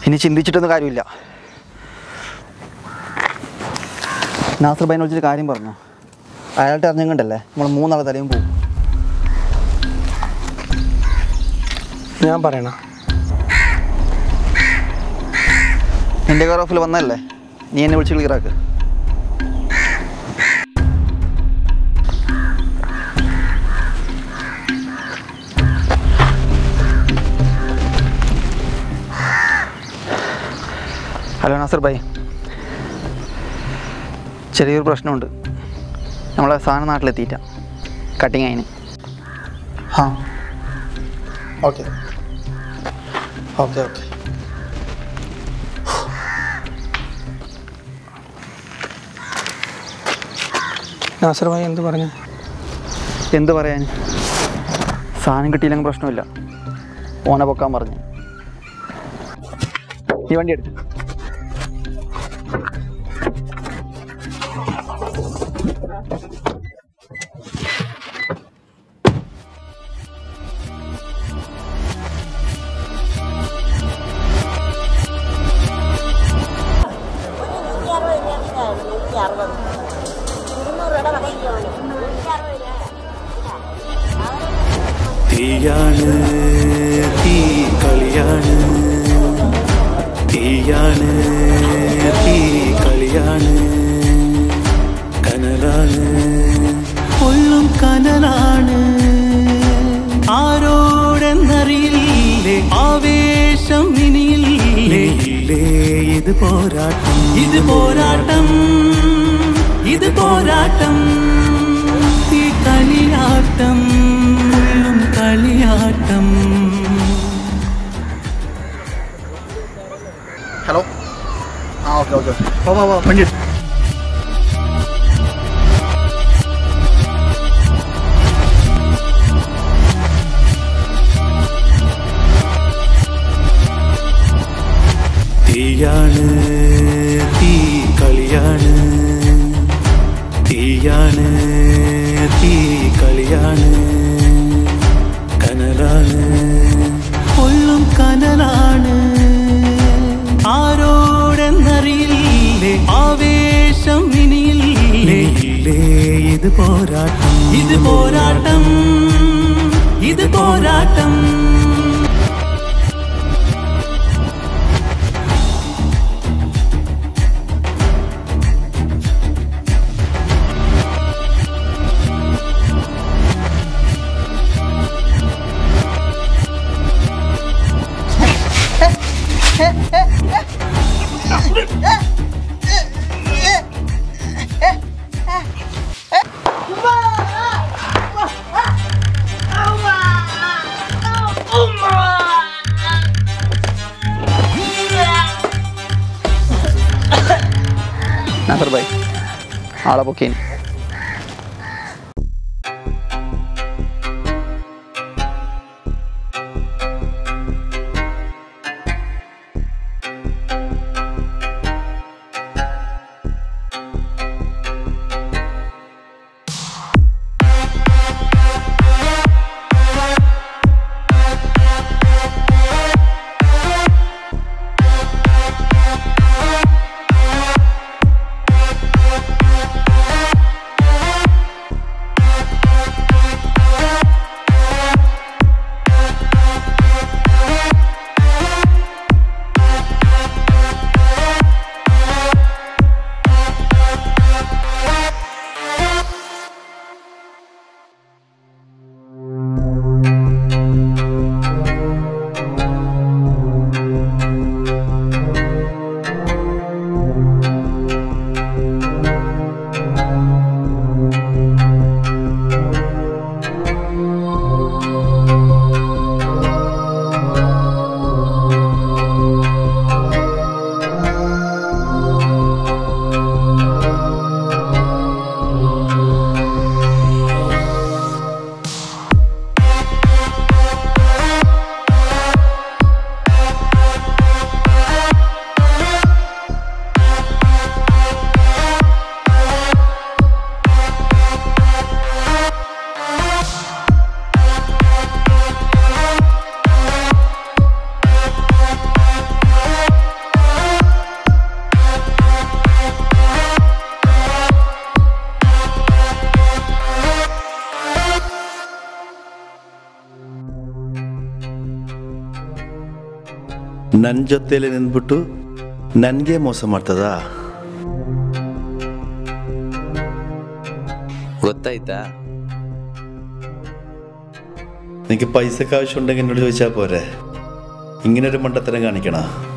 ഇനി ചിന്തിച്ചിട്ടൊന്നും കാര്യമില്ല നാസർ ബൈനെ വിളിച്ചൊരു കാര്യം പറഞ്ഞു അയാളുടെ അറിഞ്ഞുകൊണ്ടല്ലേ നമ്മൾ മൂന്നാളെ തലയും പോകും ഞാൻ പറയണ നിന്റെ കെയർ ഓഫിൽ വന്നതല്ലേ നീ എന്നെ വിളിച്ച് ക്ലിയർ ആക്ക് ഹലോ നാസർ ഭായി ചെറിയൊരു പ്രശ്നമുണ്ട് നമ്മളെ സാധനം നാട്ടിലെത്തിയിട്ട കട്ടിങ് അതിന് ആ ഓക്കെ ഓക്കെ ഓക്കെ നാസർ ഭായി എന്ത് പറഞ്ഞു എന്ത് പറയാൻ സാധനം കിട്ടിയില്ലെങ്കിൽ പ്രശ്നമില്ല ഓനെ പൊക്കാൻ പറഞ്ഞു നീ വണ്ടി എടുത്ത് നൂറ്റി അറുപത് രൂപ നൂറ്റി അറുപത് ഇരുന്നൂറ് രൂപയുടെ വകയിലാണ് നൂറ്റി അറുപത് രൂപ തീയാണ് തീ കളിയാണ് തീയാണ് തീ കളിയാണ് കനലാണ് കൊള്ളും കനലാണ് ആരോടെന്നറിയില്ലേ ആവേശം ഇനിയില്ലേ ഇല്ലേ ഇത് പോരാട്ടം ഇത് പോരാട്ടം ഇത് പോരാട്ടം ഈ കളിയാട്ടം കൊള്ളും കളിയാട്ടം ഹലോ ആ ഓക്കെ ഓക്കെ വാ വാ വാ വണ്ടി എടുത്ത് തീയാണ് തീ കളിയാണ് തീയാണ് തീ കളിയാണ് കനലാണ് കൊള്ളും കനലാണ് ആരോടെന്നറിയില്ലേ ആവേശം ഇനിയില്ലേ ഇല്ലേ ഇത് പോരാട്ടം ഇത് പോരാട്ടം ഇത് പോരാട്ടം നാസർ ഭായി ആളെ പൊക്കേനി ನನ್ನ ಜೊತೆಯಲ್ಲಿ ನಿಂತ್ಬಿಟ್ಟು ನನಗೆ ಮೋಸ ಮಾಡ್ತದಾ ಗೊತ್ತಾಯ್ತಾ നിനക്ക് പൈസക്ക് ആവശ്യമുണ്ടെങ്കിൽ എന്നോട് ചോദിച്ചാൽ പോരെ ഇങ്ങനെ ഒരു മണ്ടത്തരം കാണിക്കണ